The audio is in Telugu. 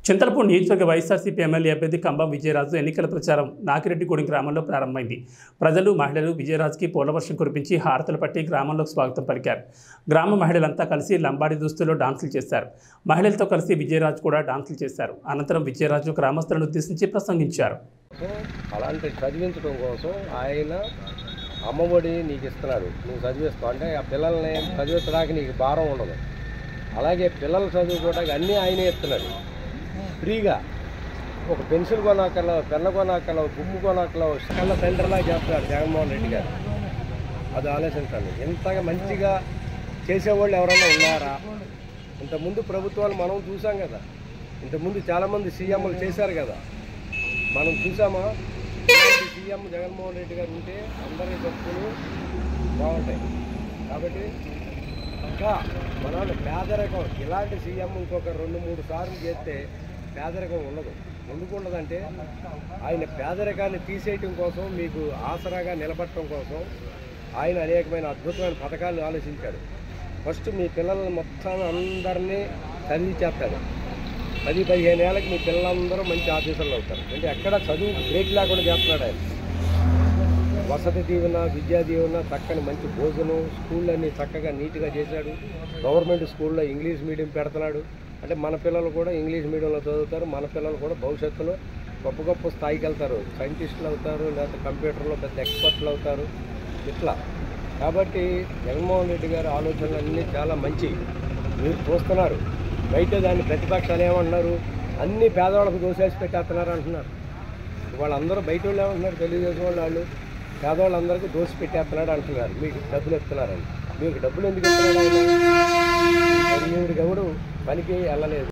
చింతలపూడి నియోజకవర్గ వైఎస్ఆర్సీపీ ఎమ్మెల్యే అభ్యర్థి కంబం విజయరాజు ఎన్నికల ప్రచారం నాకిరెడ్డిగూడెం గ్రామంలో ప్రారంభమైంది ప్రజలు మహిళలు విజయరాజుకి పూలవర్షం కురిపించి హారతలు పట్టి గ్రామంలోకి స్వాగతం పలికారు గ్రామ మహిళలంతా కలిసి లంబాడి దుస్తుల్లో డాన్సులు చేశారు మహిళలతో కలిసి విజయరాజు కూడా డాన్సులు చేశారు అనంతరం విజయరాజు గ్రామస్తులను ఉద్దేశించి ప్రసంగించారు కోసం అలాంటి చదివించడం కోసం ఆయన అమ్మఒడి నీకు ఇస్తున్నాడు నువ్వు చదివిస్తావు అంటే ఆ పిల్లల్ని చదివించడానికి నీకు భారం ఉండదు అలాగే పిల్లలు చదువుకోవడానికి అన్నీ ఆయనే ఇస్తున్నాడు ఫ్రీగా ఒక పెన్సిల్ కొనాకల్లో పెన్న కొనాకల్లో బుమ్ము కొనాకల్లో కళ్ళ తండ్రిలా చేస్తున్నాడు జగన్మోహన్ రెడ్డి గారు అది ఆలోచించండి ఇంతగా మంచిగా చేసేవాళ్ళు ఎవరైనా ఉన్నారా ఇంతకుముందు ప్రభుత్వాలు మనం చూసాం కదా ఇంతకుముందు చాలామంది సీఎంలు చేశారు కదా మనం చూసామా ఇలాంటి సీఎం జగన్మోహన్ రెడ్డి గారు ఉంటే అందరి భక్తులు బాగుంటాయి కాబట్టి ఇంకా మన వాళ్ళు పేదరికం ఇలాంటి సీఎం ఇంకొక రెండు మూడు సార్లు చేస్తే పేదరికం ఉండదు ఎందుకు ఉండదంటే ఆయన పేదరికాన్ని తీసేయటం కోసం మీకు ఆసరాగా నిలబడటం కోసం ఆయన అనేకమైన అద్భుతమైన పథకాలు ఆలోచించాడు ఫస్ట్ మీ పిల్లల్ని మొత్తం అందరినీ చదివించేస్తాడు పది పదిహేను ఏళ్ళకి మీ పిల్లలందరూ మంచి ఆఫీసర్లు అవుతారు అంటే ఎక్కడ చదువు బ్రేక్ లేకుండా చేస్తున్నాడు ఆయన వసతి దీవెన విద్యా దీవెన చక్కని మంచి భోజనం స్కూళ్ళన్నీ చక్కగా నీట్గా చేశాడు గవర్నమెంట్ స్కూల్లో ఇంగ్లీష్ మీడియం పెడుతున్నాడు అంటే మన పిల్లలు కూడా ఇంగ్లీష్ మీడియంలో చదువుతారు మన పిల్లలు కూడా భవిష్యత్తులో గొప్ప గొప్ప స్థాయికి వెళ్తారు సైంటిస్టులు అవుతారు లేకపోతే కంప్యూటర్లో పెద్ద ఎక్స్పర్ట్లు అవుతారు ఇట్లా కాబట్టి జగన్మోహన్ రెడ్డి గారి ఆలోచనలు అన్నీ చాలా మంచి మీరు చూస్తున్నారు బయట దాన్ని ప్రతిపక్షాలు ఏమంటున్నారు అన్ని పేదవాళ్ళకు దోసేసి పెట్టేస్తున్నారు అంటున్నారు వాళ్ళందరూ బయట వాళ్ళు ఏమంటున్నారు తెలుగుదేశం వాళ్ళు వాళ్ళు పేదవాళ్ళందరికీ దోసి పెట్టేస్తున్నాడు అంటున్నారు మీకు డబ్బులు ఇస్తున్నారని మీకు డబ్బులు ఎందుకు ఇస్తున్నాడు ఆయన ఎవడు పనికి వెళ్ళలేదు